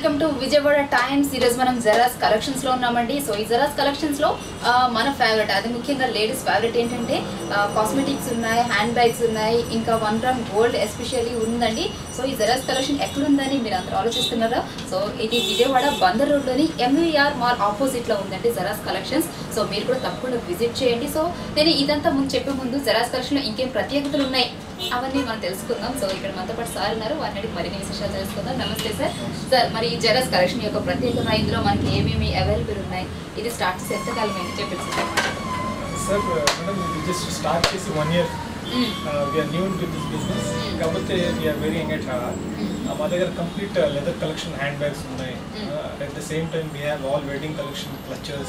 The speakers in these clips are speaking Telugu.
వెల్కమ్ టు విజయవాడ టైమ్స్ ఈరోజు మనం జెరాస్ కలెక్షన్స్ లో ఉన్నామండి సో ఈ జెరాస్ కలెక్షన్స్ లో ఆ, మన ఫేవరెట్ అది ముఖ్యంగా లేడీస్ ఫేవరెట్ ఏంటంటే కాస్మెటిక్స్ ఉన్నాయి హ్యాండ్ బ్యాగ్స్ ఉన్నాయి ఇంకా వన్ గ్రామ్ గోల్డ్ ఎస్పెషల్లీ ఉందండి సో ఈ జెరాస్ కలెక్షన్ ఎక్కడుందని మీరు అందరూ ఆలోచిస్తున్నారా సో ఇది విజయవాడ బందర్ రోడ్లోని ఎంవీఆర్ మాల్ ఆపోజిట్ లో ఉందండి జెరాస్ కలెక్షన్స్ సో మీరు కూడా తప్పకుండా విజిట్ చేయండి సో నేను ఇదంతా ముందు చెప్పే ముందు జెరాస్ కలెక్షన్ లో ఇంకేం ప్రత్యేకతలు ఉన్నాయి అవన్నీ మనం తెలుసుకుందాం సో ఇక్కడ మనతో పాటు సార్ ఉన్నారు వారిని అడిగి మరిన్ని విశేషాలు తెలుసుకుందాం నమస్తే సార్ సార్ మరి ఈ జెరాస్ కలెక్షన్ యొక్క ప్రత్యేకత ఇందులో మనకి ఏమేమి అవైలబుల్ ఉన్నాయి ఇది స్టార్ట్ చేసి ఎంతకాలం ఏంటి చెప్పండి సార్ సార్ మేడం ఇది జస్ట్ స్టార్ట్ చేసి one year we're new to this business కాకపోతే we're very young at heart మా దగ్గర complete leather collection hand bags ఉన్నాయి at the same time we have all wedding collection clutches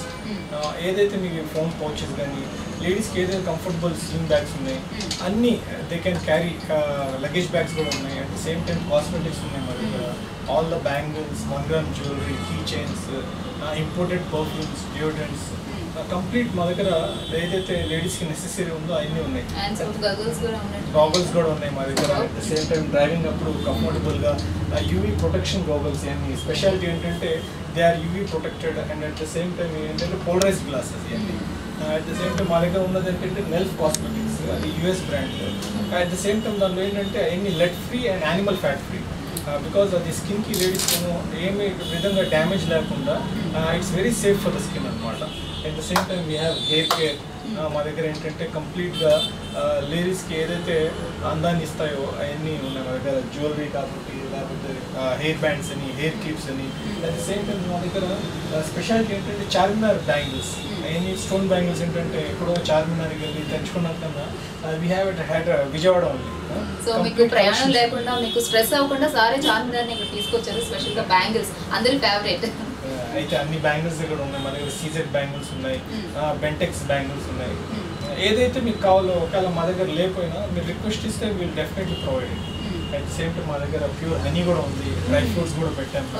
ఏదైతే మీకు ఫోన్ పౌచెస్ కానీ లేడీస్కి ఏదైతే కంఫర్టబుల్ స్లింగ్ బ్యాగ్స్ ఉన్నాయి అన్నీ they can carry luggage bags కూడా ఉన్నాయి at the same time cosmetics ఉన్నాయి మా దగ్గర all the bangles one gram jewellery key chains imported perfumes deodorants complete మా దగ్గర ఏదైతే లేడీస్కి నెసెసరీ ఉందో అవన్నీ ఉన్నాయి అండ్ సో గగల్స్ కూడా ఉన్నట్టు గాగల్స్ కూడా ఉన్నాయి మా దగ్గర at the same time driving అప్పుడు కంఫర్టబుల్గా యూవీ ప్రొటెక్షన్ గాగల్స్ ఇవన్నీ స్పెషాలిటీ ఏంటంటే they are UV protected and at the same time ఏంటంటే పోలరైజ్ గ్లాసెస్ ఇవన్నీ అట్ ద సేమ్ టైం మా దగ్గర ఉన్నది ఏంటంటే నెల్ఫ్ కాస్మెటిక్స్ అది US brand at the same time దానిలో ఏంటంటే అన్ని lead free and animal fat free because అది స్కిన్కి లేడీస్ ఏమి విధంగా డ్యామేజ్ లేకుండా it's very safe for the skin అనమాట at the same time we have hair care మా దగ్గర ఏంటంటే కంప్లీట్గా లేడీస్కి ఏదైతే అందాన్ని ఇస్తాయో అవన్నీ ఉన్నాయి మా దగ్గర జ్యువెలరీ కాబట్టి లేకపోతే హెయిర్ బ్యాండ్స్ అని హెయిర్ క్లిప్స్ అని అట్ ద సేమ్ టైం మా దగ్గర స్పెషాలిటీ ఏంటంటే చార్మినార్ బ్యాంగిల్స్ అవన్నీ స్టోన్ బ్యాంగిల్స్ ఏంటంటే ఎప్పుడో చార్మినార్కి వెళ్ళి తెచ్చుకున్నాం కన్నా we have it had Vijayawada ఉంది సో మీకు ప్రయాణం లేకుండా మీకు స్ట్రెస్ అవ్వకుండా సారే చార్మినార్ని ఇక్కడ తీసుకొచ్చారు స్పెషల్ గా బ్యాంగిల్స్ అందరి ఫేవరెట్ అయితే అన్ని బ్యాంగిల్స్ ఇక్కడ ఉన్నాయి మన దగ్గర సీజెడ్ బ్యాంగిల్స్ ఉన్నాయి బెంటెక్స్ బ్యాంగిల్స్ ఉన్నాయి ఏదైతే మీకు కావాలో ఒకవేళ మా దగ్గర లేకపోయినా మీరు రిక్వెస్ట్ ఇస్తే we'll definitely provide at same time మా దగ్గర ప్యూర్ హనీ కూడా ఉంది డ్రై ఫ్రూట్స్ కూడా పెట్టాము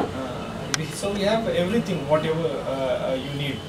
so we have everything whatever you need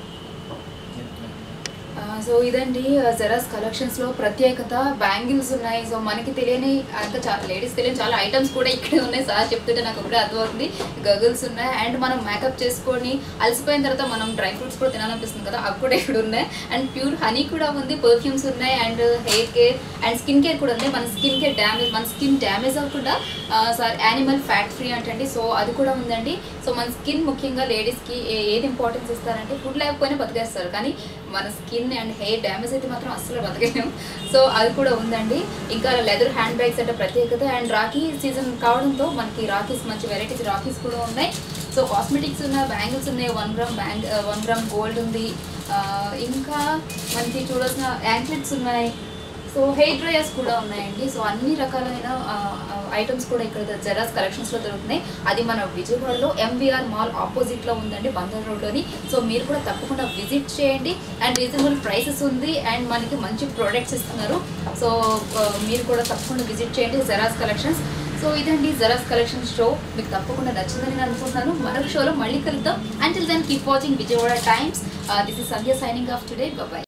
so ఇదండి జెరాస్ కలెక్షన్స్ లో ప్రత్యేకత బ్యాంగిల్స్ ఉన్నాయి సో మనకి తెలియని అంత చాలా లేడీస్ తెలియని చాలా ఐటమ్స్ కూడా ఇక్కడే ఉన్నాయి సార్ చెప్తుంటే నాకు ఒకటే అర్థమవుతుంది గగల్స్ ఉన్నాయి అండ్ మనం మేకప్ చేసుకొని అలసిపోయిన తర్వాత మనం డ్రై ఫ్రూట్స్ కూడా తినాలనిపిస్తుంది కదా అవి కూడా ఇక్కడ ఉన్నాయి అండ్ ప్యూర్ హనీ కూడా ఉంది పర్ఫ్యూమ్స్ ఉన్నాయి and hair care and skin care కూడా ఉంది మన స్కిన్ కేర్ డ్యామేజ్ మన స్కిన్ డ్యామేజ్ అవ్వకుండా సార్ యానిమల్ ఫ్యాట్ ఫ్రీ అంటండి సో అది కూడా ఉందండి సో మన స్కిన్ ముఖ్యంగా లేడీస్కి ఏది ఇంపార్టెన్స్ ఇస్తారంటే ఫుడ్ లేకపోయినా బతికేస్తారు కానీ మన స్కిన్ అండ్ హెయిర్ డ్యామేజ్ అయితే మాత్రం అస్సలు బతకలేము సో అది కూడా ఉందండి ఇంకా లెదర్ హ్యాండ్ బ్యాగ్స్ అంటే ప్రత్యేకత అండ్ రాఖీ సీజన్ కావడంతో మనకి రాఖీస్ మంచి వెరైటీస్ రాఖీస్ కూడా ఉన్నాయి సో కాస్మెటిక్స్ ఉన్నాయి బ్యాంగిల్స్ ఉన్నాయి one gram bang one gram gold ఉంది ఆ, ఇంకా మనకి చూడాల్సిన యాంక్లెట్స్ ఉన్నాయి సో హెయిర్ డ్రైయర్స్ కూడా ఉన్నాయండి సో అన్ని రకాలైన ఐటమ్స్ కూడా ఇక్కడ జెరాస్ కలెక్షన్స్లో దొరుకుతున్నాయి అది మన విజయవాడలో ఎంవీఆర్ మాల్ ఆపోజిట్లో ఉందండి బందర్ రోడ్లోని సో మీరు కూడా తప్పకుండా విజిట్ చేయండి అండ్ రీజనబుల్ ప్రైసెస్ ఉంది అండ్ మనకి మంచి ప్రోడక్ట్స్ ఇస్తున్నారు సో ఆ, మీరు కూడా తప్పకుండా విజిట్ చేయండి జెరాస్ కలెక్షన్స్ సో ఇదండి జెరాస్ కలెక్షన్ షో మీకు తప్పకుండా నచ్చిందని నేను అనుకుంటున్నాను మరొక షోలో మళ్ళీ కలుద్దాం until then keep watching Vijayawada Times this is Sandhya signing off today bye